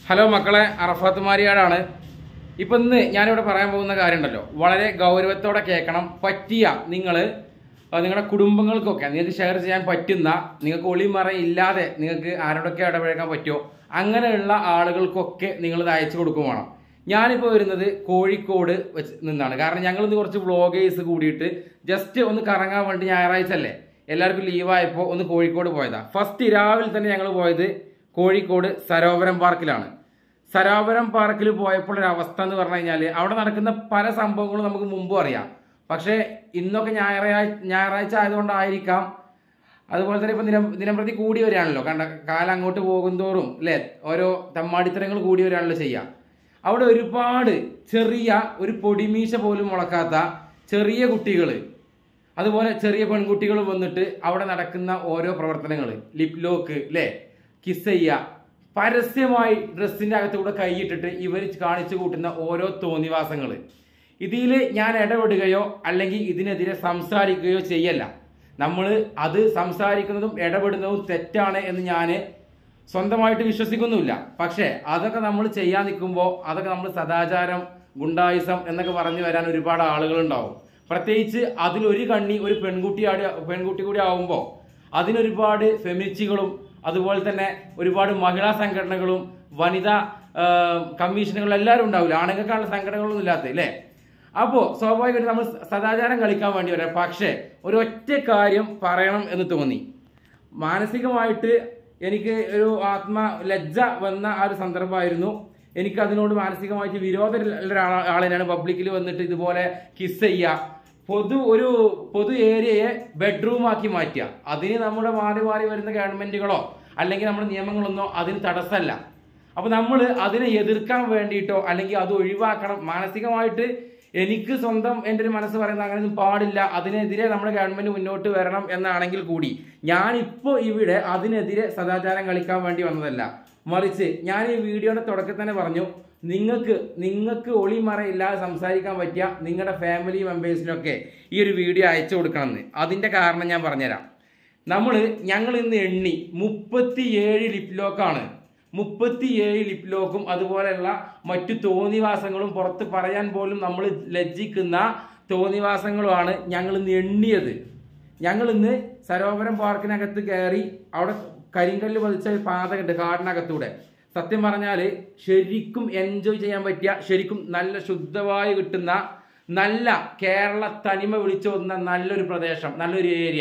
hello മക്കളെ അറഫാത്ത് മാരിയാടാണ് ഇപ്പൊ ഇന്ന് ഞാനിവിടെ പറയാൻ പോകുന്ന കാര്യമുണ്ടല്ലോ വളരെ ഗൗരവത്തോടെ കേൾക്കണം പറ്റിയ നിങ്ങൾ നിങ്ങളുടെ കുടുംബങ്ങൾക്കൊക്കെ നിങ്ങൾക്ക് ഷെയർ ചെയ്യാൻ പറ്റുന്ന നിങ്ങൾക്ക് ഒളിമറ ഇല്ലാതെ നിങ്ങൾക്ക് ആരോടൊക്കെ ഇടപഴകാൻ പറ്റുമോ അങ്ങനെയുള്ള ആളുകൾക്കൊക്കെ നിങ്ങൾ ഇത് അയച്ചു കൊടുക്കും വേണം ഞാനിപ്പോൾ വരുന്നത് കോഴിക്കോട് വെച്ച് നിന്നാണ് കാരണം ഞങ്ങൾ ഇന്ന് കുറച്ച് വ്ളോഗേഴ്സ് കൂടിയിട്ട് ജസ്റ്റ് ഒന്ന് കറങ്ങാൻ വേണ്ടി ഞായറാഴ്ച അല്ലേ എല്ലാവർക്കും ലീവായപ്പോൾ ഒന്ന് കോഴിക്കോട് പോയതാ ഫസ്റ്റ് രാവിലെ തന്നെ ഞങ്ങൾ പോയത് കോഴിക്കോട് സരോവരം പാർക്കിലാണ് സരോവരം പാർക്കിൽ പോയപ്പോൾ ഒരു അവസ്ഥ എന്ന് പറഞ്ഞു കഴിഞ്ഞാൽ അവിടെ നടക്കുന്ന പല സംഭവങ്ങളും നമുക്ക് മുമ്പും അറിയാം പക്ഷേ ഇന്നൊക്കെ ഞായറാഴ്ച ഞായറാഴ്ച ആയതുകൊണ്ടായിരിക്കാം അതുപോലെ തന്നെ ഇപ്പം ദിനം ദിനംപ്രതി കൂടി വരികയാണല്ലോ കണ്ട കാലം അങ്ങോട്ട് പോകുന്തോറും അല്ലേ ഓരോ തമ്മാടിത്തരങ്ങൾ കൂടി വരികയാണല്ലോ ചെയ്യുക അവിടെ ഒരുപാട് ചെറിയ ഒരു പൊടിമീശ പോലും മുളക്കാത്ത ചെറിയ കുട്ടികൾ അതുപോലെ ചെറിയ പെൺകുട്ടികൾ വന്നിട്ട് അവിടെ നടക്കുന്ന ഓരോ പ്രവർത്തനങ്ങൾ ലിപ് ലോക്ക് അല്ലേ കിസ് ചെയ്യുക പരസ്യമായി ഡ്രസ്സിന്റെ അകത്തൂടെ കൈയിട്ടിട്ട് ഇവർ കാണിച്ചു കൂട്ടുന്ന ഓരോ തോന്നിവാസങ്ങൾ ഇതിൽ ഞാൻ ഇടപെടുകയോ അല്ലെങ്കിൽ ഇതിനെതിരെ സംസാരിക്കുകയോ ചെയ്യല്ല നമ്മൾ അത് സംസാരിക്കുന്നതും ഇടപെടുന്നതും തെറ്റാണ് എന്ന് ഞാൻ സ്വന്തമായിട്ട് വിശ്വസിക്കുന്നുമില്ല പക്ഷേ അതൊക്കെ നമ്മൾ ചെയ്യാൻ നിൽക്കുമ്പോൾ അതൊക്കെ നമ്മൾ സദാചാരം ഗുണ്ടായുസം എന്നൊക്കെ പറഞ്ഞു വരാൻ ഒരുപാട് ആളുകളുണ്ടാവും പ്രത്യേകിച്ച് അതിലൊരു കണ്ണി ഒരു പെൺകുട്ടി ആടി പെൺകുട്ടി കൂടി ആവുമ്പോൾ അതിനൊരുപാട് ഫെമിനിസ്റ്റുകളും അതുപോലെ തന്നെ ഒരുപാട് മഹിളാ സംഘടനകളും വനിതാ ആ, കമ്മീഷനുകളും എല്ലാവരും ഉണ്ടാവില്ല ആണുങ്ങൾക്കാനുള്ള സംഘടനകളൊന്നും ഇല്ലാത്ത അല്ലേ അപ്പോൾ സ്വാഭാവികമായിട്ട് നമ്മൾ സദാചാരം കളിക്കാൻ വേണ്ടി വരാം പക്ഷേ ഒരു ഒറ്റ കാര്യം പറയണം എന്ന് തോന്നി മാനസികമായിട്ട് എനിക്ക് ഒരു ആത്മ ലജ്ജ വന്ന ആ ഒരു സന്ദർഭമായിരുന്നു എനിക്ക് അതിനോട് മാനസികമായിട്ട് വിരോധമുള്ള ആളിനാണ് പബ്ലിക്കിൽ വന്നിട്ട് ഇതുപോലെ കിസ് ചെയ്യുക പൊതു ഒരു പൊതു ഏരിയയെ ബെഡ്റൂം ആക്കി മാറ്റുക അതിന് നമ്മുടെ മാറി മാറി വരുന്ന ഗവൺമെന്റുകളോ അല്ലെങ്കിൽ നമ്മുടെ നിയമങ്ങളൊന്നോ അതിന് തടസ്സമല്ല അപ്പൊ നമ്മൾ അതിനെ എതിർക്കാൻ വേണ്ടിയിട്ടോ അല്ലെങ്കിൽ അത് ഒഴിവാക്കണം മാനസികമായിട്ട് എനിക്ക് സ്വന്തം എൻ്റെ ഒരു മനസ്സ് പറയുന്നത് അങ്ങനെയൊന്നും പാടില്ല അതിനെതിരെ നമ്മുടെ ഗവൺമെന്റ് മുന്നോട്ട് വരണം എന്നാണെങ്കിൽ കൂടി ഞാനിപ്പോൾ ഇവിടെ അതിനെതിരെ സദാചാരം കളിക്കാൻ വേണ്ടി വന്നതല്ല മറിച്ച് ഞാൻ ഈ വീഡിയോയുടെ തുടക്കത്തിൽ തന്നെ പറഞ്ഞു നിങ്ങൾക്ക് നിങ്ങൾക്ക് ഒളിമറയില്ലാതെ സംസാരിക്കാൻ പറ്റിയ നിങ്ങളുടെ ഫാമിലി മെമ്പേഴ്സിനൊക്കെ ഈ ഒരു വീഡിയോ അയച്ചു കൊടുക്കണമെന്ന് അതിൻ്റെ കാരണം ഞാൻ പറഞ്ഞുതരാം നമ്മൾ ഞങ്ങൾ ഇന്ന് എണ്ണി മുപ്പത്തിയേഴ് ലിപ് ലോക്കാണ് മുപ്പത്തിയേഴ് ലിപ് ലോക്കും അതുപോലെയുള്ള മറ്റു തോന്നിവാസങ്ങളും പുറത്ത് പറയാൻ പോലും നമ്മൾ ലജ്ജിക്കുന്ന തോന്നിവാസങ്ങളുമാണ് ഞങ്ങൾ ഇന്ന് എണ്ണിയത് ഞങ്ങൾ ഇന്ന് സരോവരം പാർക്കിനകത്ത് കയറി അവിടെ കരിങ്കല്ല് പതിച്ച ഒരു പാതയുണ്ട് കാടിനകത്തൂടെ സത്യം പറഞ്ഞാൽ ശരിക്കും എൻജോയ് ചെയ്യാൻ പറ്റിയ ശരിക്കും നല്ല ശുദ്ധവായു കിട്ടുന്ന നല്ല കേരള തനിമ വിളിച്ചു വന്ന നല്ലൊരു പ്രദേശം നല്ലൊരു ഏരിയ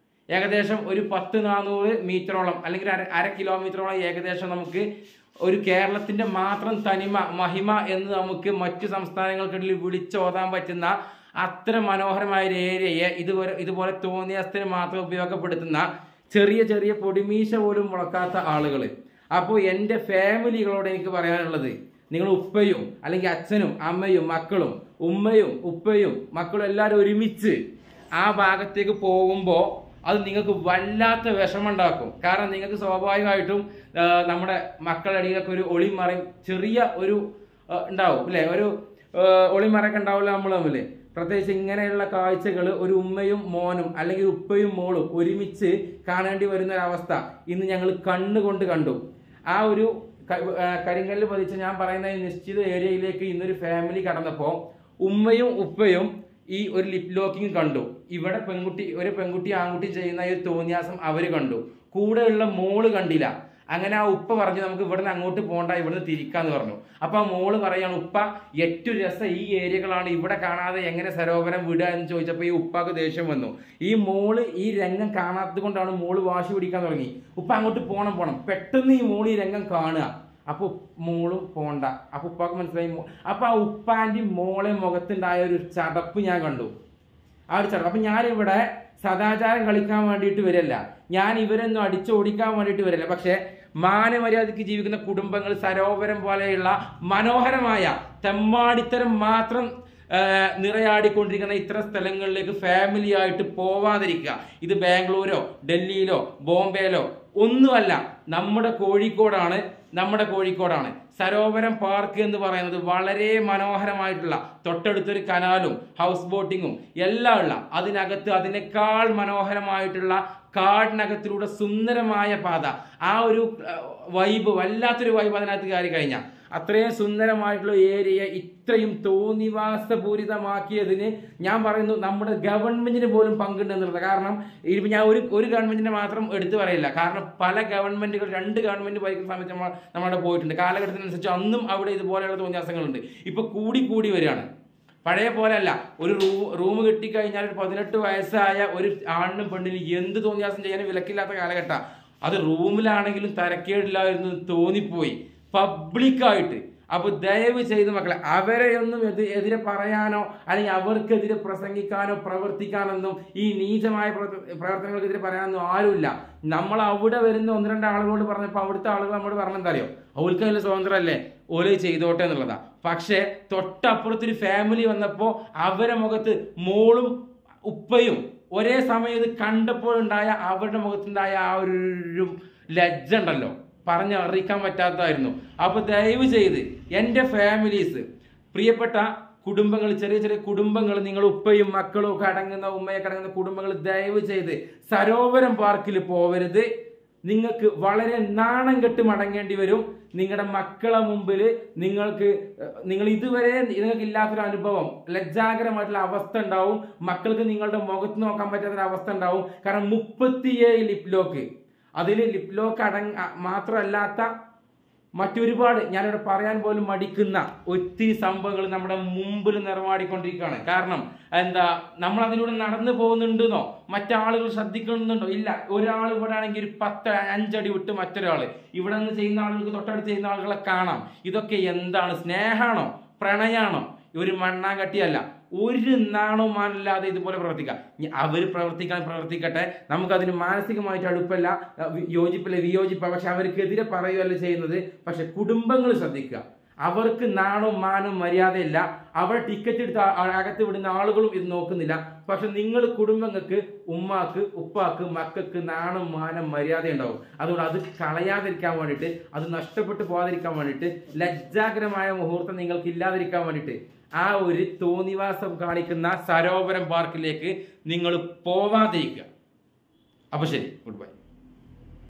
ഏകദേശം ഒരു പത്ത് നാനൂറ് മീറ്ററോളം അല്ലെങ്കിൽ അര അര കിലോമീറ്ററോളം ഏകദേശം നമുക്ക് ഒരു കേരളത്തിന്റെ മാത്രം തനിമ മഹിമ എന്ന് നമുക്ക് മറ്റു സംസ്ഥാനങ്ങൾക്കിടയിൽ വിളിച്ചോതാൻ പറ്റുന്ന അത്ര മനോഹരമായ ഒരു ഏരിയയെ ഇതുപോലെ ഇതുപോലെ തോന്നിയസ്ഥന് മാത്രം ഉപയോഗപ്പെടുത്തുന്ന ചെറിയ ചെറിയ പൊടിമീശ പോലും മുളക്കാത്ത ആളുകൾ അപ്പോൾ എൻ്റെ ഫാമിലികളോട് എനിക്ക് പറയാനുള്ളത് നിങ്ങൾ ഉപ്പയും അല്ലെങ്കിൽ അച്ഛനും അമ്മയും മക്കളും ഉമ്മയും ഉപ്പയും മക്കളും എല്ലാവരും ഒരുമിച്ച് ആ ഭാഗത്തേക്ക് പോകുമ്പോൾ അത് നിങ്ങൾക്ക് വല്ലാത്ത വിഷമുണ്ടാക്കും കാരണം നിങ്ങൾക്ക് സ്വാഭാവികമായിട്ടും ആ, നമ്മുടെ മക്കളുടെ ഇടയിലൊക്കെ ഒരു ഒളിമറയും ചെറിയ ഒരു ആ, ഉണ്ടാവും അല്ലേ ഒരു ആ, ഒളിമറയൊക്കെ ഉണ്ടാവില്ല നമ്മൾ തമ്മിൽ പ്രത്യേകിച്ച് ഇങ്ങനെയുള്ള കാഴ്ചകൾ ഒരു ഉമ്മയും മോനും അല്ലെങ്കിൽ ഉപ്പയും മോളും ഒരുമിച്ച് കാണേണ്ടി വരുന്ന ഒരവസ്ഥ ഇന്ന് ഞങ്ങൾ കണ്ണുകൊണ്ട് കണ്ടു ആ ഒരു ക- ആ, കരിങ്കല്ല് പതിച്ച് ഞാൻ പറയുന്ന ഈ നിശ്ചിത ഏരിയയിലേക്ക് ഇന്നൊരു ഫാമിലി കടന്നപ്പോൾ ഉമ്മയും ഉപ്പയും ഈ ഒരു ലിപ് ലോക്കിംഗ് കണ്ടു ഇവിടെ പെൺകുട്ടി ഒരു പെൺകുട്ടി ആൺകുട്ടി ചെയ്യുന്ന ഈ ഒരു തോന്നിയാസം അവര് കണ്ടു കൂടെയുള്ള മോള് കണ്ടില്ല അങ്ങനെ ആ ഉപ്പ പറഞ്ഞു നമുക്ക് ഇവിടുന്ന് അങ്ങോട്ട് പോകണ്ട ഇവിടുന്ന് തിരിക്കാന്ന് പറഞ്ഞു അപ്പൊ ആ മോള് പറയാണ് ഉപ്പ ഏറ്റവും രസം ഈ ഏരിയകളാണ് ഇവിടെ കാണാതെ എങ്ങനെ സരോവരം വിടുക എന്ന് ചോദിച്ചപ്പോൾ ഈ ഉപ്പാക്ക് ദേഷ്യം വന്നു ഈ മോള് ഈ രംഗം കാണാത്തത് കൊണ്ടാണ് മോള് വാശി പിടിക്കാൻ തുടങ്ങി ഉപ്പ അങ്ങോട്ട് പോണം പോണം പെട്ടെന്ന് ഈ മോള് ഈ രംഗം കാണുക അപ്പൊ മോളും പോണ്ട അപ്പൊ ഉപ്പാക്ക് മനസ്സിലായി മോ- അപ്പൊ ആ ഉപ്പാന്റെ മോളെ മുഖത്തുണ്ടായ ഒരു ചടപ്പ് ഞാൻ കണ്ടു ആ ഒരു ചടപ്പ് അപ്പൊ ഞാനിവിടെ സദാചാരം കളിക്കാൻ വേണ്ടിയിട്ട് വരല്ല ഞാൻ ഇവരൊന്നും അടിച്ചോടിക്കാൻ വേണ്ടിയിട്ട് വരല്ല പക്ഷെ മാനമര്യാദയ്ക്ക് ജീവിക്കുന്ന കുടുംബങ്ങൾ സരോവരം പോലെയുള്ള മനോഹരമായ തെമ്മാടിത്തരം മാത്രം ആ, നിറയാടിക്കൊണ്ടിരിക്കുന്ന ഇത്തരം സ്ഥലങ്ങളിലേക്ക് ഫാമിലി ആയിട്ട് പോവാതിരിക്കുക ഇത് ബാംഗ്ലൂരോ ഡൽഹിയിലോ ബോംബെയിലോ ഒന്നുമല്ല നമ്മുടെ കോഴിക്കോടാണ് നമ്മുടെ കോഴിക്കോടാണ് സരോവരം പാർക്ക് എന്ന് പറയുന്നത് വളരെ മനോഹരമായിട്ടുള്ള തൊട്ടടുത്തൊരു കനാലും ഹൗസ് ബോട്ടിങ്ങും എല്ലാം ഉള്ള അതിനകത്ത് അതിനേക്കാൾ മനോഹരമായിട്ടുള്ള കാടിനകത്തിലൂടെ സുന്ദരമായ പാത ആ ഒരു വൈബ് വല്ലാത്തൊരു വൈബ് അതിനകത്ത് കയറി കഴിഞ്ഞാൽ അത്രയും സുന്ദരമായിട്ടുള്ള ഏരിയ ഇത്രയും തോന്നിവാസപൂരിതമാക്കിയതിന് ഞാൻ പറയുന്നു നമ്മുടെ ഗവൺമെന്റിന് പോലും പങ്കുണ്ട് എന്നുള്ളത് കാരണം ഇപ്പം ഞാൻ ഒരു ഒരു ഗവൺമെന്റിനെ മാത്രം എടുത്തു പറയില്ല കാരണം പല ഗവൺമെന്റുകൾ രണ്ട് ഗവൺമെന്റ് ഭരിക്കുന്ന സമയത്ത് നമ്മൾ നമ്മളവിടെ പോയിട്ടുണ്ട് കാലഘട്ടത്തിനനുസരിച്ച് അന്നും അവിടെ ഇതുപോലെയുള്ള തോന്നിയാസങ്ങളുണ്ട് ഇപ്പൊ കൂടി കൂടി വരികയാണ് പഴയ പോലെയല്ല ഒരു റൂം റൂം കിട്ടിക്കഴിഞ്ഞാൽ ഒരു പതിനെട്ട് വയസ്സായ ഒരു ആണിനും പെണ്ണിനും എന്ത് തോന്നിയാസം ചെയ്യാനും വിലക്കില്ലാത്ത കാലഘട്ട അത് റൂമിലാണെങ്കിലും തരക്കേടില്ലായിരുന്നു എന്ന് തോന്നിപ്പോയി പബ്ലിക്കായിട്ട് അപ്പൊ ദയവ് ചെയ്ത് മക്കളെ അവരെയൊന്നും എതി എതിരെ പറയാനോ അല്ലെങ്കിൽ അവർക്കെതിരെ പ്രസംഗിക്കാനോ പ്രവർത്തിക്കാനൊന്നും ഈ നീചമായ പ്രവർത്ത- പ്രവർത്തനങ്ങൾക്കെതിരെ പറയാനൊന്നും ആരുമില്ല നമ്മൾ അവിടെ വരുന്ന ഒന്ന് രണ്ട് ആളുകളോട് പറഞ്ഞപ്പോൾ അവിടുത്തെ ആളുകൾ നമ്മോട് പറഞ്ഞെന്താ അറിയോ അവൾക്ക് അതിൽ സ്വതന്ത്രമല്ലേ ഓല് ചെയ്തോട്ടെ എന്നുള്ളതാ പക്ഷേ തൊട്ടപ്പുറത്തൊരു ഫാമിലി വന്നപ്പോൾ അവരെ മുഖത്ത് മോളും ഉപ്പയും ഒരേ സമയത്ത് കണ്ടപ്പോഴുണ്ടായ അവരുടെ മുഖത്തുണ്ടായ ആ ഒരു ലജ്ജ ഉണ്ടല്ലോ പറഞ്ഞറിയിക്കാൻ പറ്റാത്തതായിരുന്നു അപ്പൊ ദയവ് ചെയ്ത് എൻ്റെ ഫാമിലീസ് പ്രിയപ്പെട്ട കുടുംബങ്ങൾ ചെറിയ ചെറിയ കുടുംബങ്ങൾ നിങ്ങൾ ഉപ്പയും മക്കളും ഒക്കെ അടങ്ങുന്ന ഉമ്മയൊക്കെ അടങ്ങുന്ന കുടുംബങ്ങൾ ദയവ് ചെയ്ത് സരോവരം പാർക്കിൽ പോവരുത് നിങ്ങൾക്ക് വളരെ നാണം കെട്ട് മടങ്ങേണ്ടി വരും നിങ്ങളുടെ മക്കളെ മുമ്പിൽ നിങ്ങൾക്ക് ഏഹ്, നിങ്ങൾ ഇതുവരെ നിങ്ങൾക്ക് ഇല്ലാത്തൊരു അനുഭവം ലജ്ജാകരമായിട്ടുള്ള അവസ്ഥ ഉണ്ടാവും മക്കൾക്ക് നിങ്ങളുടെ മുഖത്ത് നോക്കാൻ പറ്റാത്തൊരു അവസ്ഥ ഉണ്ടാവും കാരണം മുപ്പത്തിയേഴ് ലിപ് ലോക്ക് അതിൽ ലിപ് ലോക്ക് അടങ്ങ അ- മാത്രമല്ലാത്ത മറ്റൊരുപാട് ഞാനിവിടെ പറയാൻ പോലും മടിക്കുന്ന ഒത്തിരി സംഭവങ്ങൾ നമ്മുടെ മുമ്പിൽ നിറമാടിക്കൊണ്ടിരിക്കുകയാണ് കാരണം എന്താ നമ്മൾ അതിലൂടെ നടന്നു പോകുന്നുണ്ടെന്നോ മറ്റാളുകൾ ശ്രദ്ധിക്കുന്നുണ്ടോ ഇല്ല ഒരാൾ ഇവിടെ ആണെങ്കിൽ ഒരു പത്ത് അഞ്ചടി വിട്ട് മറ്റൊരാൾ ഇവിടെ നിന്ന് ചെയ്യുന്ന ആളുകൾക്ക് തൊട്ടടുത്ത് ചെയ്യുന്ന ആളുകളെ കാണാം ഇതൊക്കെ എന്താണ് സ്നേഹമാണോ പ്രണയാണോ ഒരു മണ്ണാങ്കട്ടിയല്ല ഒരു നാണവും മാനില്ലാതെ ഇതുപോലെ പ്രവർത്തിക്കാം അവർ പ്രവർത്തിക്കാൻ പ്രവർത്തിക്കട്ടെ നമുക്കതിന് മാനസികമായിട്ട് അടുപ്പല്ല അഹ് വി- യോജിപ്പില്ല വിയോജിപ്പ പക്ഷെ അവർക്കെതിരെ പറയുകയല്ല ചെയ്യുന്നത് പക്ഷെ കുടുംബങ്ങൾ ശ്രദ്ധിക്കുക അവർക്ക് നാണവും മാനവും മര്യാദയില്ല അവർ ടിക്കറ്റ് എടുത്ത് ആ- ആ- അകത്ത് വിടുന്ന ആളുകളും ഇത് നോക്കുന്നില്ല പക്ഷെ നിങ്ങൾ കുടുംബങ്ങൾക്ക് ഉമ്മാക്ക് ഉപ്പാക്ക് മക്കൾക്ക് നാണം മാനം മര്യാദ ഉണ്ടാവും അതുകൊണ്ട് അത് കളയാതിരിക്കാൻ വേണ്ടിയിട്ട് അത് നഷ്ടപ്പെട്ടു പോകാതിരിക്കാൻ വേണ്ടിയിട്ട് ലജ്ജാകരമായ മുഹൂർത്തം നിങ്ങൾക്ക് ഇല്ലാതിരിക്കാൻ വേണ്ടിയിട്ട് ആ ഒരു തോന്നിവാസം കാണിക്കുന്ന സരോവരം പാർക്കിലേക്ക് നിങ്ങൾ പോവാതിരിക്കുക അപ്പൊ ശരി ഗുഡ് ബൈ